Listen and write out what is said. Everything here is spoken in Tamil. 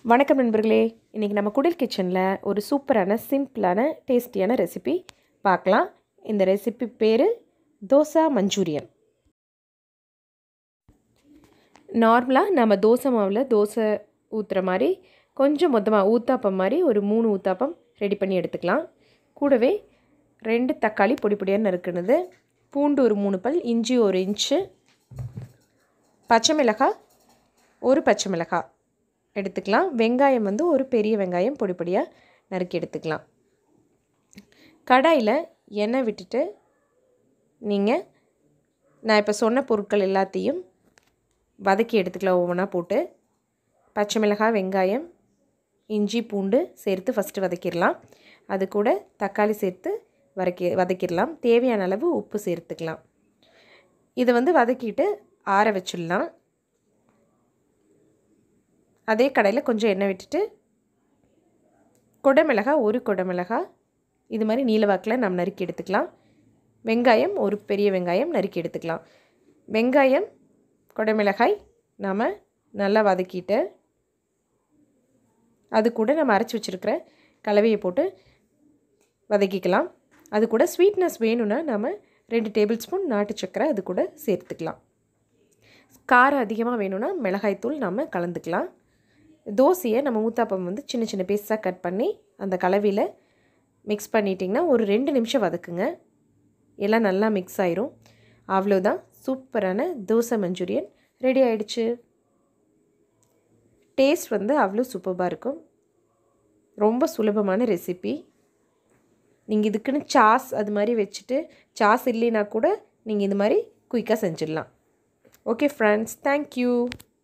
வணக்கம் நண்பர்களே இன்றைக்கி நம்ம குடில் கிச்சனில் ஒரு சூப்பரான சிம்பிளான டேஸ்டியான ரெசிபி பார்க்கலாம் இந்த ரெசிபி பேர் தோசா மஞ்சூரியன் நார்மலாக நம்ம தோசை மாவில் தோசை ஊற்றுற மாதிரி கொஞ்சம் மொத்தமாக ஊத்தாப்பம் மாதிரி ஒரு மூணு ஊத்தாப்பம் ரெடி பண்ணி எடுத்துக்கலாம் கூடவே ரெண்டு தக்காளி பொடி பொடியாக நறுக்குனது பூண்டு ஒரு மூணு பல் இஞ்சி ஒரு இன்ச்சு பச்சை மிளகாய் ஒரு பச்சை மிளகாய் எடுத்துக்கலாம் வெங்காயம் வந்து ஒரு பெரிய வெங்காயம் பொடி பொடியாக நறுக்கி எடுத்துக்கலாம் கடாயில் எண்ணெய் விட்டுட்டு நீங்கள் நான் இப்போ சொன்ன பொருட்கள் எல்லாத்தையும் வதக்கி எடுத்துக்கலாம் ஒவ்வொன்றா போட்டு பச்சை மிளகாய் வெங்காயம் இஞ்சி பூண்டு சேர்த்து ஃபஸ்ட்டு வதக்கிடலாம் அது கூட தக்காளி சேர்த்து வதக்கி வதக்கிடலாம் தேவையான அளவு உப்பு சேர்த்துக்கலாம் இதை வந்து வதக்கிட்டு ஆற வச்சிடலாம் அதே கடையில் கொஞ்சம் எண்ணெய் விட்டுட்டு கொடமிளகாய் ஒரு கொடமிளகாய் இது மாதிரி நீலவாக்கில் நம்ம நறுக்கி எடுத்துக்கலாம் வெங்காயம் ஒரு பெரிய வெங்காயம் நறுக்கி எடுத்துக்கலாம் வெங்காயம் கொடமிளகாய் நாம் நல்லா வதக்கிட்டு அது கூட நம்ம அரைச்சி வச்சுருக்கிற கலவையை போட்டு வதக்கிக்கலாம் அது கூட ஸ்வீட்னஸ் வேணும்னா நம்ம ரெண்டு டேபிள் ஸ்பூன் நாட்டு சக்கரை அது கூட சேர்த்துக்கலாம் காரம் அதிகமாக வேணும்னா மிளகாய்த்தூள் நம்ம கலந்துக்கலாம் தோசையை நம்ம ஊத்தாப்பம் வந்து சின்ன சின்ன பீஸாக கட் பண்ணி அந்த கலவையில் மிக்ஸ் பண்ணிட்டிங்கன்னா ஒரு ரெண்டு நிமிஷம் வதக்குங்க எல்லாம் நல்லா மிக்ஸ் ஆயிரும் அவ்வளோதான் சூப்பரான தோசை மஞ்சூரியன் ரெடி ஆயிடுச்சு டேஸ்ட் வந்து அவ்வளோ சூப்பராக இருக்கும் ரொம்ப சுலபமான ரெசிபி நீங்கள் இதுக்குன்னு சாஸ் அது மாதிரி வச்சுட்டு சாஸ் இல்லைனா கூட நீங்கள் இது மாதிரி குயிக்காக செஞ்சிடலாம் ஓகே ஃப்ரெண்ட்ஸ் தேங்க்யூ